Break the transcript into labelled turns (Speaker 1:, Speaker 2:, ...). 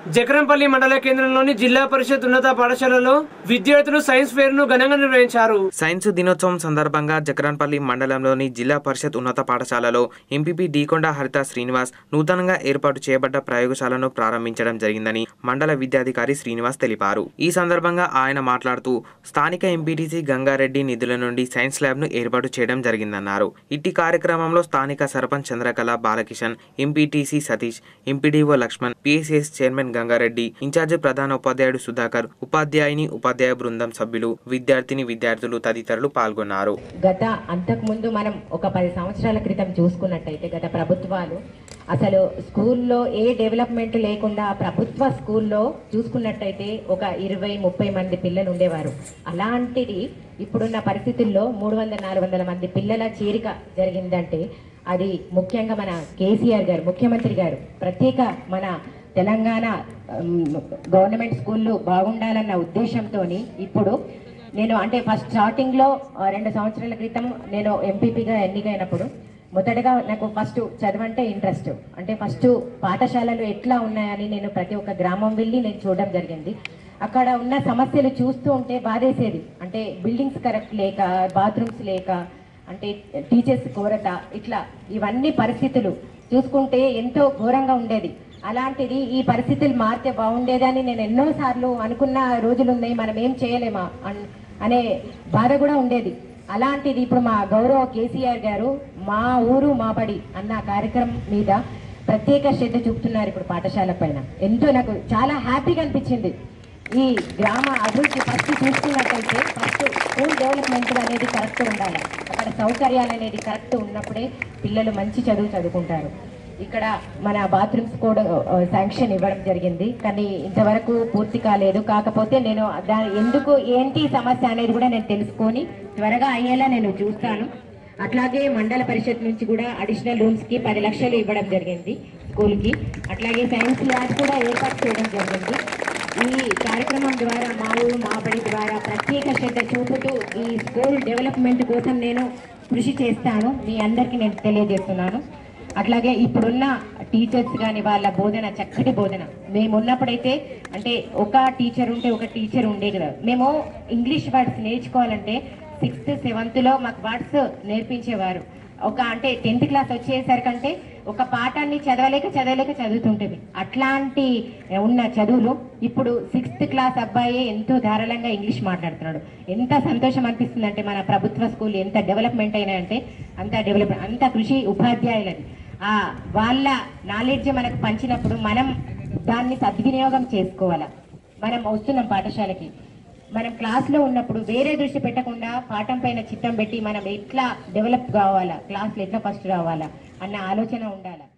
Speaker 1: జకరంపల్లి మండల కేంద్రంలోని జిల్లా పరిషత్ ఉన్నత పాఠశాలలో విద్యార్థులు సైన్స్ ఫేర్ ను ఘనంగా నిర్వహించారు
Speaker 2: సైన్స్ దినోత్సవం సందర్భంగా జకరాన్పల్లి మండలంలోని జిల్లా పరిషత్ ఉన్నత పాఠశాలలో ఎంపీపీ డీకొండ హరిత శ్రీనివాస్ నూతనంగా ఏర్పాటు చేయబడ్డ ప్రయోగశాలను ప్రారంభించడం జరిగిందని మండల విద్యాధికారి శ్రీనివాస్ తెలిపారు ఈ సందర్భంగా ఆయన మాట్లాడుతూ స్థానిక ఎంపీటీసీ గంగారెడ్డి నిధుల నుండి సైన్స్ ల్యాబ్ ను ఏర్పాటు చేయడం జరిగిందన్నారు ఇట్టి కార్యక్రమంలో స్థానిక sarpanch Chandrakala Balakishan MPTC Satish MPDO Laxman PSS chairman Gangareddy incharge ప్రధాన ఉపాధ్యాయుడు సుధాకర్ ఉపాధ్యాయుని ఉపాధ్యాయ బృందం సభ్యులు విద్యార్థిని విద్యార్థులు తదితరులు పాల్గొన్నారు
Speaker 3: గత అంతకుముందు మనం ఒక పది సంవత్సరాల క్రితం చూసుకున్నట్టయితే గత ప్రభుత్వాలు అసలు స్కూల్లో ఏ డెవలప్మెంట్ లేకుండా ప్రభుత్వ స్కూల్లో చూసుకున్నట్టయితే ఒక ఇరవై ముప్పై మంది పిల్లలు ఉండేవారు అలాంటిది ఇప్పుడున్న పరిస్థితుల్లో మూడు వందల నాలుగు వందల మంది పిల్లల చేరిక జరిగిందంటే అది ముఖ్యంగా మన కేసీఆర్ గారు ముఖ్యమంత్రి గారు ప్రత్యేక మన తెలంగాణ ఉమ్, గవర్నమెంట్ స్కూళ్ళు బాగుండాలన్న ఉద్దేశంతో ఇప్పుడు నేను అంటే ఫస్ట్ స్టార్టింగ్లో ఆ, రెండు సంవత్సరాల క్రితం నేను ఎంపీపీగా ఎన్నికైనప్పుడు మొదటగా నాకు ఫస్ట్ చదవంటే ఇంట్రెస్ట్ అంటే ఫస్ట్ పాఠశాలలు ఎట్లా ఉన్నాయని నేను ప్రతి ఒక్క గ్రామం వెళ్ళి నేను చూడడం జరిగింది అక్కడ ఉన్న సమస్యలు చూస్తూ ఉంటే బాధేసేది అంటే బిల్డింగ్స్ కరెక్ట్ లేక బాత్రూమ్స్ లేక అంటే టీచర్స్ కొరత ఇట్లా ఇవన్నీ పరిస్థితులు చూసుకుంటే ఎంతో ఘోరంగా ఉండేది అలాంటిది ఈ పరిస్థితులు మారితే బాగుండేదని నేను ఎన్నోసార్లు అనుకున్న రోజులు ఉన్నాయి మనం ఏం చేయలేమా అన్- అనే బాధ కూడా ఉండేది అలాంటిది ఇప్పుడు మా గౌరవ కేసీఆర్ గారు మా ఊరు మా బడి అన్న కార్యక్రమం మీద ప్రత్యేక శ్రద్ధ చూపుతున్నారు ఇప్పుడు పాఠశాల పైన ఎంతో నాకు చాలా హ్యాపీగా అనిపించింది ఈ గ్రామ అభివృద్ధి ఫస్ట్ చూసుకున్నట్టయితే ఫస్ట్ స్కూల్ డెవలప్మెంట్ అనేది కరెక్ట్ ఉండాలి అక్కడ సౌకర్యాలు అనేది కరెక్ట్ ఉన్నప్పుడే పిల్లలు మంచి చదువు చదువుకుంటారు ఇక్కడ మన బాత్రూమ్స్ కూడా శాంక్షన్ ఇవ్వడం జరిగింది కానీ ఇంతవరకు పూర్తి కాలేదు కాకపోతే నేను దాని ఎందుకు ఏంటి సమస్య అనేది కూడా నేను తెలుసుకొని త్వరగా అయ్యేలా నేను చూస్తాను అట్లాగే మండల పరిషత్ నుంచి కూడా అడిషనల్ రూమ్స్ కి పది లక్షలు ఇవ్వడం జరిగింది స్కూల్ కి అట్లాగే సైన్స్ ల్యాబ్ కూడా ఏర్పాటు చేయడం జరిగింది ఈ కార్యక్రమం ద్వారా మా ఊరు మా బడి ద్వారా ప్రత్యేక శ్రద్ధ చూపుతూ ఈ స్కూల్ డెవలప్మెంట్ కోసం నేను కృషి చేస్తాను మీ అందరికీ నేను తెలియజేస్తున్నాను అట్లాగే ఇప్పుడున్న టీచర్స్ కానీ వాళ్ళ బోధన చక్కటి బోధన మేము ఉన్నప్పుడైతే అంటే ఒక టీచర్ ఉంటే ఒక టీచర్ ఉండేది కాదు మేము ఇంగ్లీష్ వర్డ్స్ నేర్చుకోవాలంటే సిక్స్త్ సెవెంత్లో మాకు వర్డ్స్ నేర్పించేవారు ఒక అంటే టెన్త్ క్లాస్ వచ్చేసరికంటే ఒక పాఠాన్ని చదవలేక చదవలేక చదువుతుంటుంది అట్లాంటి ఉన్న చదువులు ఇప్పుడు సిక్స్త్ క్లాస్ అబ్బాయి ఎంతో ధారాళంగా ఇంగ్లీష్ మాట్లాడుతున్నాడు ఎంత సంతోషం అనిపిస్తుంది అంటే మన ప్రభుత్వ స్కూల్ ఎంత డెవలప్మెంట్ అయినా అంటే అంత డెవలప్మెంట్ అంత కృషి ఉపాధ్యాయులని ఆ వాళ్ళ నాలెడ్జ్ మనకు పంచినప్పుడు మనం దాన్ని సద్వినియోగం చేసుకోవాలా మనం వస్తున్నాం పాఠశాలకి మనం క్లాస్లో ఉన్నప్పుడు వేరే దృష్టి పెట్టకుండా పాఠం పైన చిత్తం పెట్టి మనం ఎట్లా డెవలప్ కావాలా క్లాస్లో ఎట్లా ఫస్ట్ రావాలా అన్న ఆలోచన ఉండాలి